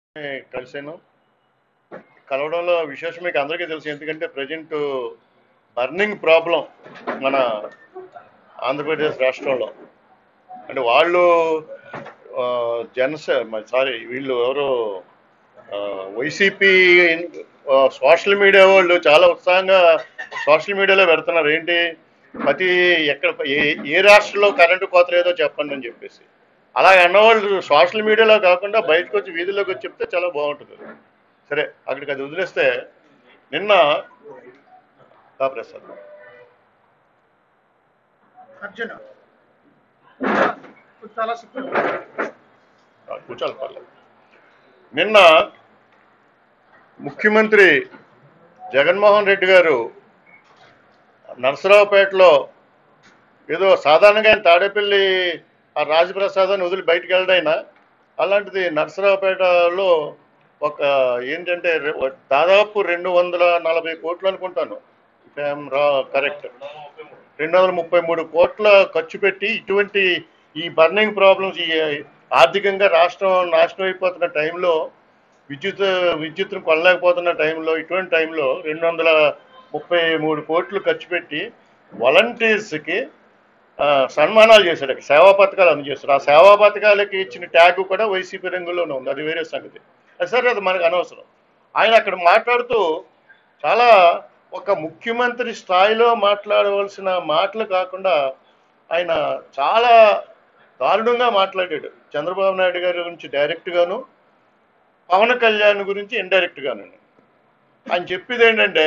కలిశాను కలవడంలో విశేషం మీకు అందరికీ తెలుసు ఎందుకంటే ప్రజెంట్ బర్నింగ్ ప్రాబ్లం మన ఆంధ్రప్రదేశ్ రాష్ట్రంలో అంటే వాళ్ళు ఆ, జనస సారీ వీళ్ళు ఎవరు వైసీపీ సోషల్ మీడియా వాళ్ళు చాలా ఉత్సాహంగా సోషల్ మీడియాలో పెడుతున్నారు ఏంటి ప్రతి ఎక్కడ ఏ ఏ రాష్ట్రంలో కరెంటు కోత లేదో చెప్పండి అని చెప్పేసి అలా అన్నవాళ్ళు సోషల్ మీడియాలో కాకుండా బయటకు వచ్చి వీధుల్లోకి వచ్చి చెప్తే చాలా బాగుంటుంది సరే అక్కడికి అది వదిలేస్తే నిన్న రా ప్రసాద్ అర్జున చాలా సింపుల్ ఆ, కూర్చోాలి పర్లేదు నిన్న ముఖ్యమంత్రి జగన్మోహన్ రెడ్డి గారు నరసరావుపేటలో ఏదో సాధారణంగా ఆయన తాడేపల్లి ఆ రాజప్రసాదాన్ని వదిలి బయటికి వెళ్ళడైనా అలాంటిది నరసరావుపేటలో ఒక ఏంటంటే రె- దాదాపు రెండు వందల నలభై కోట్లు అనుకుంటాను కరెక్ట్ రెండు వందల ముప్పై మూడు కోట్ల ఖర్చు పెట్టి ఇటువంటి ఈ బర్నింగ్ ప్రాబ్లమ్స్ ఈ ఆర్థికంగా రాష్ట్రం నాశనం అయిపోతున్న టైంలో విద్యుత్ విద్యుత్తును కొనలేకపోతున్న టైంలో ఇటువంటి టైంలో రెండు వందల ముప్పై మూడు కోట్లు ఖర్చు పెట్టి వాలంటీర్స్కి ఆ, సన్మానాలు చేశాడు అక్కడ సేవా పథకాలు అందజేస్తారు ఆ సేవా పథకాలకి ఇచ్చిన ట్యాగ్ కూడా వైసీపీ రంగులోనే ఉంది అది వేరే సంగతి అది సరే అది మనకు అనవసరం ఆయన అక్కడ మాట్లాడుతూ చాలా ఒక ముఖ్యమంత్రి స్థాయిలో మాట్లాడవలసిన మాటలు కాకుండా ఆయన చాలా దారుణంగా మాట్లాడాడు చంద్రబాబు నాయుడు గారి గురించి డైరెక్ట్గాను పవన్ కళ్యాణ్ గురించి ఇండైరెక్ట్ గాను ఆయన చెప్పేది ఏంటంటే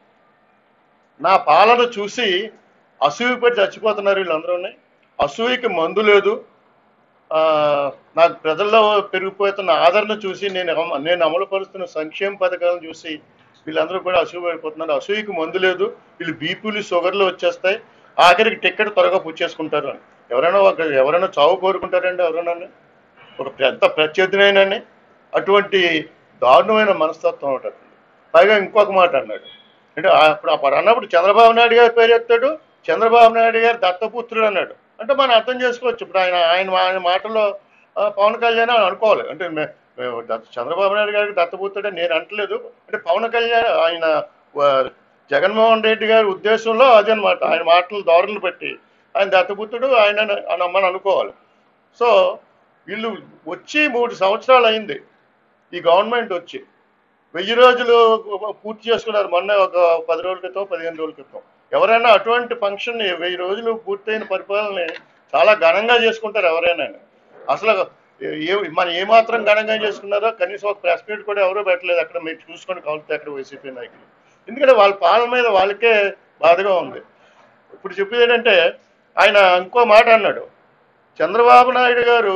నా పాలన చూసి అసూయపడి చచ్చిపోతున్నారు వీళ్ళందరూ అసూయకి మందు లేదు ఆ, నాకు ప్రజల్లో పెరిగిపోతున్న ఆదరణ చూసి నేను అమ- నేను అమలు పరుస్తున్న సంక్షేమ పథకాలను చూసి వీళ్ళందరూ కూడా అసూయ పడిపోతున్నారు అసూయకి మందు లేదు వీళ్ళు బీపీలు షుగర్లు వచ్చేస్తాయి ఆఖరికి టికెట్ త్వరగా పుచ్చేసుకుంటారు అని ఎవరైనా ఒక ఎవరైనా చావు కోరుకుంటారండి ఎవరైనా ఒక పెద్ద ప్రత్యర్థినైనని అటువంటి దారుణమైన మనస్తత్వం ఉంటుంది పైగా ఇంకొక మాట అన్నాడు అంటే ఆ- అప్పుడు అప్పుడు అన్నప్పుడు చంద్రబాబు నాయుడు గారి పేరు ఎత్తాడు చంద్రబాబు నాయుడు గారు దత్తపుత్రుడు అన్నాడు అంటే మనం అర్థం చేసుకోవచ్చు ఇప్పుడు ఆయన ఆయన ఆయన మాటల్లో ఆ, పవన్ కళ్యాణ్ అని అనుకోవాలి అంటే మే- మేము దత్త- చంద్రబాబు నాయుడు గారికి దత్తపుత్రుడు అని నేను అంటలేదు అంటే పవన్ కళ్యాణ్ ఆయన ఆ, జగన్మోహన్ రెడ్డి గారి ఉద్దేశంలో అదనమాట ఆయన మాటలు దారులు పెట్టి ఆయన దత్తపుత్రుడు ఆయన అని మనం అనుకోవాలి సో వీళ్ళు వచ్చి మూడు సంవత్సరాలు అయింది ఈ గవర్నమెంట్ వచ్చి వెయ్యి రోజులు పూర్తి చేసుకున్నారు మొన్న ఒక పది రోజుల క్రితం పదిహేను రోజుల క్రితం ఎవరైనా అటువంటి ఫంక్షన్ వెయ్యి రోజులు పూర్తయిన పరిపాలనని చాలా ఘనంగా చేసుకుంటారు ఎవరైనా అసలు ఏ మనం ఏమాత్రం ఘనంగా చేసుకున్నారో కనీసం ఒక ప్రెస్ మీట్ కూడా ఎవరో పెట్టలేదు అక్కడ మీరు చూసుకొని కావాలి అక్కడ వైసీపీ నాయకులు ఎందుకంటే వాళ్ళ పాలన మీద వాళ్ళకే బాధగా ఉంది ఇప్పుడు చెప్పేది ఏంటంటే ఆయన ఇంకో మాట అన్నాడు చంద్రబాబు నాయుడు గారు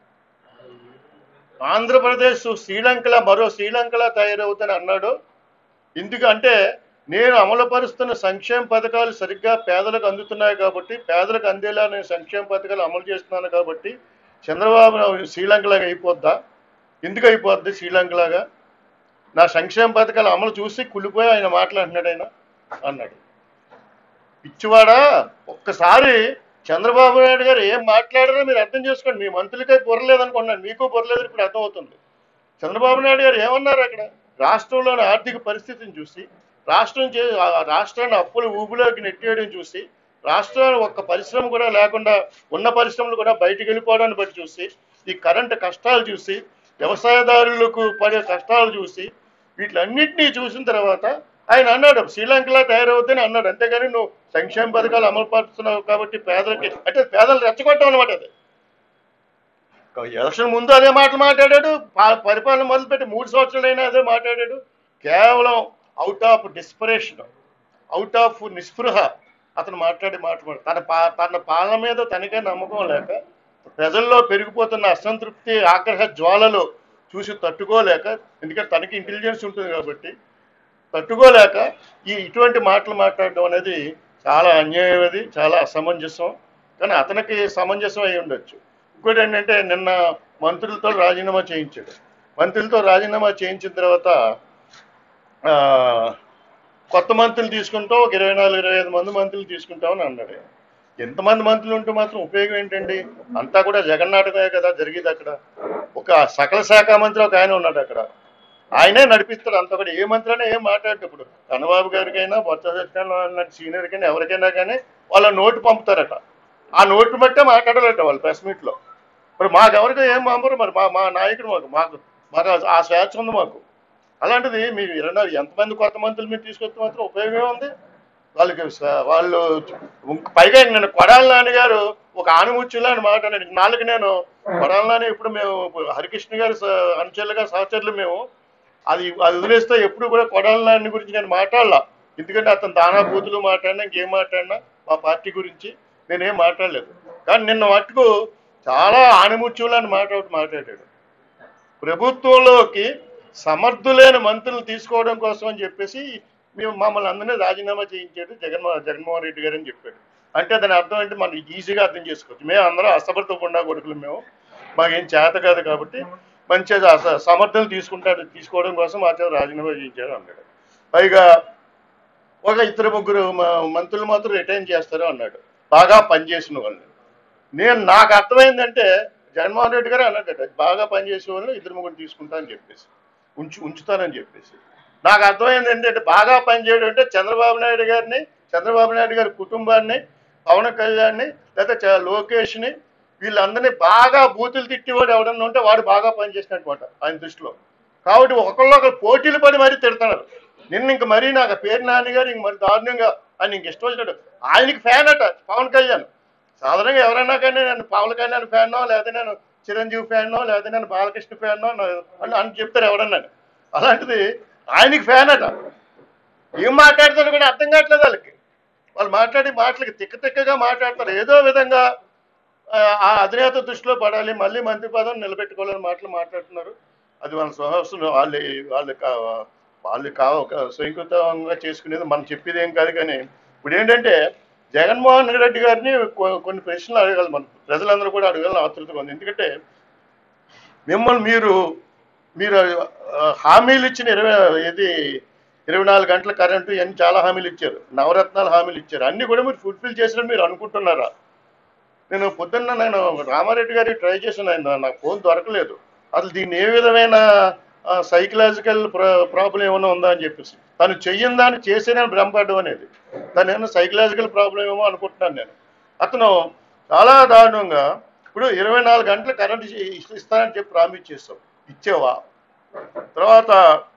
ఆంధ్రప్రదేశ్ శ్రీలంకలా మరో శ్రీలంకలా తయారవుతుందని అన్నాడు ఎందుకంటే నేను అమలుపరుస్తున్న సంక్షేమ పథకాలు సరిగ్గా పేదలకు అందుతున్నాయి కాబట్టి పేదలకు అందేలా నేను సంక్షేమ పథకాలు అమలు చేస్తున్నాను కాబట్టి చంద్రబాబు నాయుడు శ్రీలంకలాగా అయిపోద్దా ఎందుకు అయిపోద్ది శ్రీలంకలాగా నా సంక్షేమ పథకాలు అమలు చూసి కులిపోయి ఆయన మాట్లాడుతున్నాడు ఆయన అన్నాడు పిచ్చివాడా ఒక్కసారి చంద్రబాబు నాయుడు గారు ఏం మాట్లాడారో మీరు అర్థం చేసుకోండి మీ మంత్రులకే బుర్రలేదు అనుకున్నాను మీకు బుర్రలేదు ఇప్పుడు అర్థమవుతుంది చంద్రబాబు నాయుడు గారు ఏమన్నారు అక్కడ రాష్ట్రంలోని ఆర్థిక పరిస్థితిని చూసి రాష్ట్రం చే ఆ రాష్ట్రాన్ని అప్పులు ఊబిలోకి నెట్టేయడం చూసి రాష్ట్రాన్ని ఒక్క పరిశ్రమ కూడా లేకుండా ఉన్న పరిశ్రమలు కూడా బయటికి వెళ్ళిపోవడాన్ని బట్టి చూసి ఈ కరెంటు కష్టాలు చూసి వ్యవసాయదారులకు పడే కష్టాలు చూసి వీటిలన్నింటినీ చూసిన తర్వాత ఆయన అన్నాడు శ్రీలంకలా తయారవుద్దని అన్నాడు అంతేగాని నువ్వు సంక్షేమ పథకాలు అమలు పరుస్తున్నావు కాబట్టి పేదలకి అంటే పేదలు రెచ్చగొట్టావు అనమాట అది ఎలక్షన్ ముందు అదే మాటలు మాట్లాడాడు పా- పరిపాలన మొదలుపెట్టి మూడు సంవత్సరాలైనా అదే మాట్లాడాడు కేవలం out of desperation out of నిస్పృహ అతను మాట్లాడి మాట్లాడు తన పా తన పాలన మీద తనకే నమ్మకం లేక ప్రజల్లో పెరిగిపోతున్న అసంతృప్తి ఆగ్రహ జ్వాలలు చూసి తట్టుకోలేక ఎందుకంటే తనకి ఇంటెలిజెన్స్ ఉంటుంది కాబట్టి తట్టుకోలేక ఈ ఇటువంటి మాటలు మాట్లాడడం అనేది చాలా అన్యాయం అది చాలా అసమంజసం కానీ అతనికి సమంజసం అయి ఉండొచ్చు ఇంకోటి ఏంటంటే నిన్న మంత్రులతో రాజీనామా చేయించాడు మంత్రులతో రాజీనామా చేయించిన తర్వాత ఆ, కొత్త మంత్రులు తీసుకుంటాం ఒక ఇరవై నాలుగు ఇరవై ఐదు మంది మంత్రులు తీసుకుంటామని అన్నాడు ఆయన. ఎంతమంది మంత్రులు ఉంటే మాత్రం ఉపయోగం ఏంటండి అంతా కూడా జగన్నాటకమే కదా జరిగేది అక్కడ ఒక సకల శాఖ మంత్రి ఒక ఆయన ఉన్నాడు అక్కడ ఆయనే నడిపిస్తాడు అంత కూడా ఏ మంత్రి అయినా ఏం మాట్లాడు ఇప్పుడు కన్నబాబు గారికైనా బొత్స సత్యనారాయణ సీనియర్కైనా ఎవరికైనా కానీ వాళ్ళ నోటు పంపుతారట ఆ నోటు బట్టే మాట్లాడాలట వాళ్ళు ప్రెస్ మీట్లో మరి మాకు ఎవరికి ఏం పంపరు మరి మా మా నాయకుడు మాకు మాకు మాకు ఆ స్వేచ్ఛ ఉంది మాకు అలాంటిది మీరు ఇరవై నాలుగు ఎంతమంది కొత్త మంత్రులు మీరు తీసుకొస్తే మాత్రం ఉపయోగమే ఉంది వాళ్ళకి స- వాళ్ళు ఇంక పైగా నేను కొడాల నాని గారు ఒక ఆనుముచ్చులా అని మాట అన్నాడు. నాలుగు నేను కొడాల నాని ఇప్పుడు మేము హరికృష్ణ గారి స- అనుచరులుగా సహచరులు మేము అది అది వదిలేస్తే ఎప్పుడు కూడా కొడాల నాని గురించి నేను మాట్లాడలా ఎందుకంటే అతను దానా బూతులు మాట్లాడినా ఇంకేం మాట్లాడినా మా పార్టీ గురించి నేనేం మాట్లాడలేదు కానీ నిన్న మట్టుకు చాలా ఆణిముత్యులని మాట ఒకటి మాట్లాడాడు ప్రభుత్వంలోకి సమర్థులైన మంత్రులు తీసుకోవడం కోసం అని చెప్పేసి మేము మమ్మల్ని అందరినీ రాజీనామా చేయించాడు జగన్మోహన్ జగన్మోహన్ రెడ్డి గారు అని చెప్పాడు అంటే దాని అర్థం అంటే మనం ఈజీగా అర్థం చేసుకోవచ్చు మేము అందరం అస్తపడితో కొండా కొడుకులు మేము మాకేం చేత కాదు కాబట్టి మంచిగా అస- సమర్థులు తీసుకుంటాడు తీసుకోవడం కోసం మా చేత రాజీనామా చేయించాడు అన్నాడు పైగా ఒక ఇద్దరు ముగ్గురు మ- మంత్రులు మాత్రం రిటైన్ చేస్తారు అన్నాడు బాగా పనిచేసిన వాళ్ళు నేను నాకు అర్థమైందంటే జగన్మోహన్ రెడ్డి గారు అన్నట్టు బాగా పనిచేసే వాళ్ళు ఇద్దరు ముగ్గురు తీసుకుంటా అని చెప్పేసి ఉంచు ఉంచుతానని చెప్పేసి నాకు అర్థమైంది ఏంటంటే బాగా పనిచేయడం అంటే చంద్రబాబు నాయుడు గారిని చంద్రబాబు నాయుడు గారి కుటుంబాన్ని పవన్ కళ్యాణ్ని లేకపోతే చ- లోకేష్ని వీళ్ళందరినీ బాగా బూతులు తిట్టేవాడు ఎవడన్నా ఉంటే వాడు బాగా పనిచేసినట్టు మాట ఆయన దృష్టిలో కాబట్టి ఒకళ్ళు ఒకరు పోటీలు పడి మరీ తిడుతున్నారు నిన్న ఇంక మరీ నాకు ఆ పేరు నాని గారు ఇంక మరి దారుణంగా ఆయన ఇంక ఇష్టం వచ్చినట్టు ఆయనకి ఫ్యాన్ అట పవన్ కళ్యాణ్ సాధారణంగా ఎవరైనా కానీ నేను పవన్ కళ్యాణ్ ఫ్యాన్నో లేదా నేను చిరంజీవి ఫ్యాన్నో లేదా నేను బాలకృష్ణ ఫ్యాన్నో అని అని చెప్తారు ఎవరన్నా అలాంటిది ఆయనకి ఫ్యాన్ అట ఏం మాట్లాడతారు కూడా అర్థం కావట్లేదు వాళ్ళకి వాళ్ళు మాట్లాడి మాటలకి తిక్క తిక్కగా మాట్లాడతారు ఏదో విధంగా ఆ, ఆ అధినేత దృష్టిలో పడాలి మళ్ళీ మంత్రి పదం నిలబెట్టుకోవాలని మాటలు మాట్లాడుతున్నారు అది మన స్వహస్తం వాళ్ళు వాళ్ళు కా- వాళ్ళు కా ఒక స్వయంకృతంగా చేసుకునేది మనం చెప్పేది ఏం కాదు కానీ ఇప్పుడు ఏంటంటే జగన్మోహన్ రెడ్డి గారిని కొ- కొన్ని ప్రశ్నలు అడగాలి మనం ప్రజలందరూ కూడా అడగాలని ఆతృతగా ఉంది ఎందుకంటే మిమ్మల్ని మీరు మీరు ఆ, హామీలు ఇచ్చిన ఇరవై ఇది ఇరవై నాలుగు గంటల కరెంటు ఇవన్నీ చాలా హామీలు ఇచ్చారు నవరత్నాలు హామీలు ఇచ్చారు అన్ని కూడా మీరు ఫుల్ఫిల్ చేసినట్టు మీరు అనుకుంటున్నారా నేను పొద్దున్న నేను రామారెడ్డి గారికి ట్రై చేశాను ఆయన నాకు ఫోన్ దొరకలేదు అసలు దీన్ని ఏ విధమైన సైకలాజికల్ ప్రాబ్లం ఏమైనా ఉందా అని చెప్పేసి తను చెయ్యని దాన్ని చేసేనే భ్రమపడ్డం అనేది తను ఏమైనా సైకలాజికల్ ప్రాబ్లం ఏమో అనుకుంటున్నాను నేను అతను చాలా దారుణంగా ఇప్పుడు ఇరవై నాలుగు గంటలు కరెంట్ ఇస్తానని చెప్పి ప్రామిస్ చేస్తావు ఇచ్చేవా తర్వాత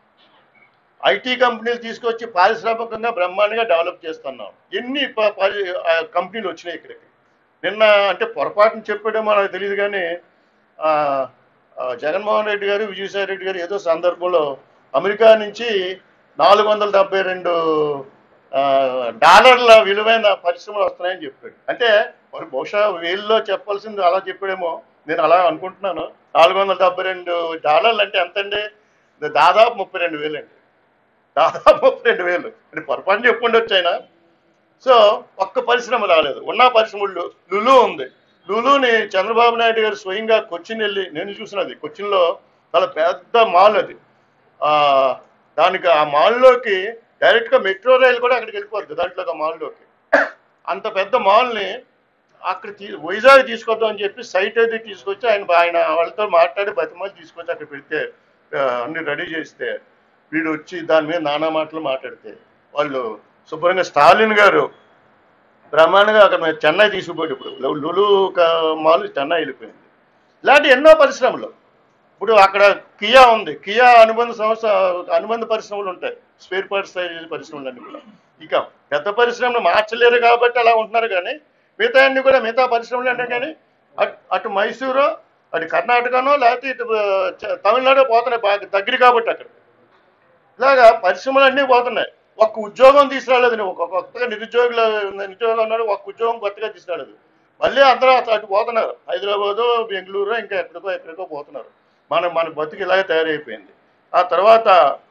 ఐటీ కంపెనీలు తీసుకొచ్చి పారిశ్రామికంగా బ్రహ్మాండంగా డెవలప్ చేస్తున్నాం ఎన్ని ప- పరి- ఆ, కంపెనీలు వచ్చినాయి ఇక్కడికి నిన్న అంటే పొరపాటున చెప్పాడేమో నాకు తెలియదు కానీ ఆ, ఆ, జగన్మోహన్ రెడ్డి గారు విజయసాయి రెడ్డి గారు ఏదో సందర్భంలో అమెరికా నుంచి నాలుగు వందల డెబ్బై రెండు ఆ, డాలర్ల విలువైన పరిశ్రమలు వస్తున్నాయని చెప్పాడు అంటే మరి బహుశా వేల్లో చెప్పాల్సింది అలా చెప్పాడేమో నేను అలా అనుకుంటున్నాను నాలుగు వందల డెబ్బై రెండు డాలర్లు అంటే ఎంతండి దాదాపు ముప్పై రెండు వేలు అండి దాదాపు ముప్పై రెండు వేలు అంటే పొరపాటు చెప్పుండొచ్చు ఆయన సో ఒక్క పరిశ్రమ రాలేదు ఉన్న పరిశ్రమలు లులు ఉంది లులుని చంద్రబాబు నాయుడు గారు స్వయంగా కొచ్చిన్ వెళ్ళి నేను చూసినది కొచ్చిన్లో చాలా పెద్ద మాల్ అది ఆ, దానికి ఆ మాల్లోకి డైరెక్ట్గా మెట్రో రైలు కూడా అక్కడికి వెళ్ళిపోద్ది దాంట్లో ఆ మాల్లోకి అంత పెద్ద మాల్ని అక్కడ తీ వైజాగ్ తీసుకొద్దాం అని చెప్పి సైట్ అది తీసుకొచ్చి ఆయన ఆయన వాళ్ళతో మాట్లాడి బతిమాలి తీసుకొచ్చి అక్కడ పెడితే ఆ, అన్ని రెడీ చేస్తే వీడు వచ్చి దాని మీద నానా మాటలు మాట్లాడితే వాళ్ళు శుభ్రంగా స్టాలిన్ గారు బ్రహ్మాండంగా అక్కడ మేము చెన్నై తీసుకుపోయి ఇప్పుడు లు- లులు క- మాల్ చెన్నై వెళ్ళిపోయింది ఇలాంటి ఎన్నో పరిశ్రమలు ఇప్పుడు అక్కడ కియా ఉంది కియా అనుబంధ సంస్థ అనుబంధ పరిశ్రమలు ఉంటాయి స్పేర్ పార్ట్స్ తయారు చేసే పరిశ్రమలు అన్ని కూడా ఇక పెద్ద పరిశ్రమలు మార్చలేరు కాబట్టి అలా ఉంటున్నారు కానీ మిగతా అన్ని కూడా మిగతా పరిశ్రమలు అంటే కానీ అటు అటు మైసూరు అటు కర్ణాటకనో లేకపోతే ఇటు ఆ, చ- తమిళనాడు పోతున్నాయి బాగా దగ్గర కాబట్టి అక్కడ ఇలాగా పరిశ్రమలు అన్నీ పోతున్నాయి ఒక్క ఉద్యోగం తీసుకురాలేదు నువ్వు ఒక కొత్తగా నిరుద్యోగులు నిరుద్యోగులు ఉన్నాడు ఒక్క ఉద్యోగం కొత్తగా తీసుకురాలేదు మళ్ళీ అందరూ అటు అటు పోతున్నారు హైదరాబాదు బెంగళూరు ఇంకా ఎక్కడికో ఎక్కడికో పోతున్నారు మన మన బతుకు ఇలాగే తయారైపోయింది ఆ తర్వాత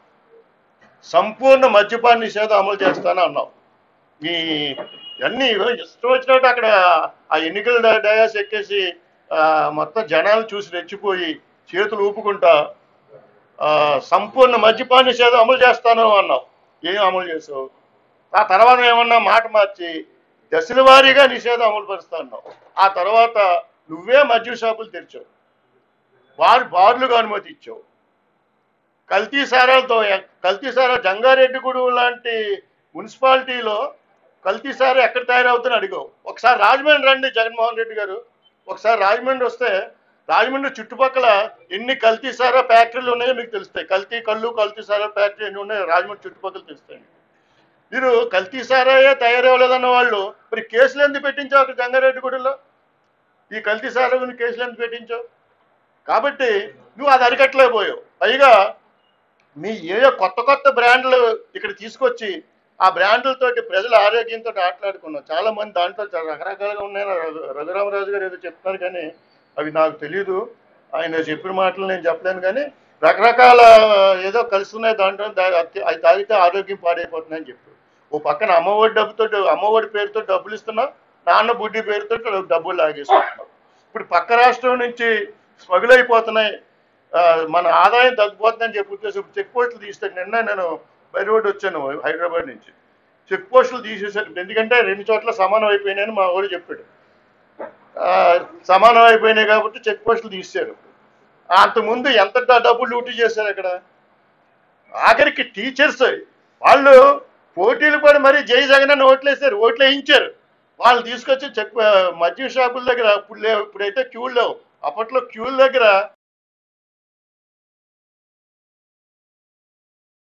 సంపూర్ణ మద్యపాన నిషేధం అమలు చేస్తాను అన్నావు ఈ అన్ని ఇష్టం వచ్చినట్టు అక్కడ ఆ ఎన్నికల డ- డయాస్ ఎక్కేసి ఆ, మొత్తం జనాలు చూసి రెచ్చిపోయి చేతులు ఊపుకుంటా ఆ, సంపూర్ణ మద్యపాన నిషేధం అమలు చేస్తాను అన్నావు ఏం అమలు చేసావు ఆ తర్వాత ఏమన్నా మాట మార్చి దశల వారీగా నిషేధం అమలు పరుస్తా ఉన్నావు ఆ తర్వాత నువ్వే మద్యం షాపులు తెరిచావు బార్ బార్లుగా అనుమతి ఇచ్చావు కల్తీ సారాలతో కల్తీ సారా జంగారెడ్డిగూడెం లాంటి మున్సిపాలిటీలో కల్తీ సారా ఎక్కడ తయారవుతుందని అడిగావు ఒకసారి రాజమండ్రి రండి జగన్మోహన్ రెడ్డి గారు ఒకసారి రాజమండ్రి వస్తే రాజమండ్రి చుట్టుపక్కల ఎన్ని కల్తీ సారా ఫ్యాక్టరీలు ఉన్నాయో మీకు తెలుస్తాయి కల్తీ కళ్ళు కల్తీ సారా ఫ్యాక్టరీ ఎన్ని ఉన్నాయో రాజమండ్రి చుట్టుపక్కల తెలుస్తాయి మీరు కల్తీ సారాయే తయారవ్వలేదన్న వాళ్ళు మరి కేసులు ఎందుకు పెట్టించావు అక్కడ జంగారెడ్డిగూడెంలో ఈ కల్తీ సారా గురించి కేసులు ఎందుకు పెట్టించావు కాబట్టి నువ్వు అది అరికట్టలేకపోయావు పైగా మీ ఏదో కొత్త కొత్త బ్రాండ్లు ఇక్కడ తీసుకొచ్చి ఆ బ్రాండ్లతోటి ప్రజల ఆరోగ్యంతో ఆటలాడుకున్నాం చాలా మంది దాంట్లో చాలా రకరకాలుగా ఉన్నాయని రఘు- రఘురామరాజు గారు ఏదో చెప్తున్నారు కానీ అవి నాకు తెలియదు ఆయన చెప్పిన మాటలు నేను చెప్పలేను కానీ రకరకాల ఏదో కలుస్తున్నాయి దాంట్లో దా- అది అది తాగితే ఆరోగ్యం పాడైపోతుందని చెప్పు ఓ పక్కన అమ్మఒడి డబ్బుతో అమ్మఒడి పేరుతో డబ్బులు ఇస్తున్నావు నాన్న బుడ్డి పేరుతో డబ్బులు లాగేస్తున్నావు ఇప్పుడు పక్క రాష్ట్రం నుంచి స్మగుల్ అయిపోతున్నాయి ఆ, మన ఆదాయం తగ్గిపోతుందని చెప్పి ఉద్దేశం ఇప్పుడు చెక్ పోస్టులు తీస్తాను నిన్న నేను బై రోడ్ వచ్చాను హైదరాబాద్ నుంచి చెక్ పోస్టులు తీసేసారు ఎందుకంటే రెండు చోట్ల సమానం అయిపోయినాయని మా వాడు చెప్పాడు ఆ, సమానం అయిపోయినాయి కాబట్టి చెక్ పోస్టులు తీశారు అంతకుముందు ఎంత డ- డబ్బులు లూటీ చేశారు అక్కడ ఆఖరికి టీచర్స్ వాళ్ళు పోటీలు పడి మరి జై జగన్ అని ఓట్లు వేశారు ఓట్లు వేయించారు వాళ్ళు తీసుకొచ్చి చెక్ మద్యం షాపుల దగ్గర ఇప్పుడు లేవు ఇప్పుడైతే క్యూలు లేవు అప్పట్లో క్యూల దగ్గర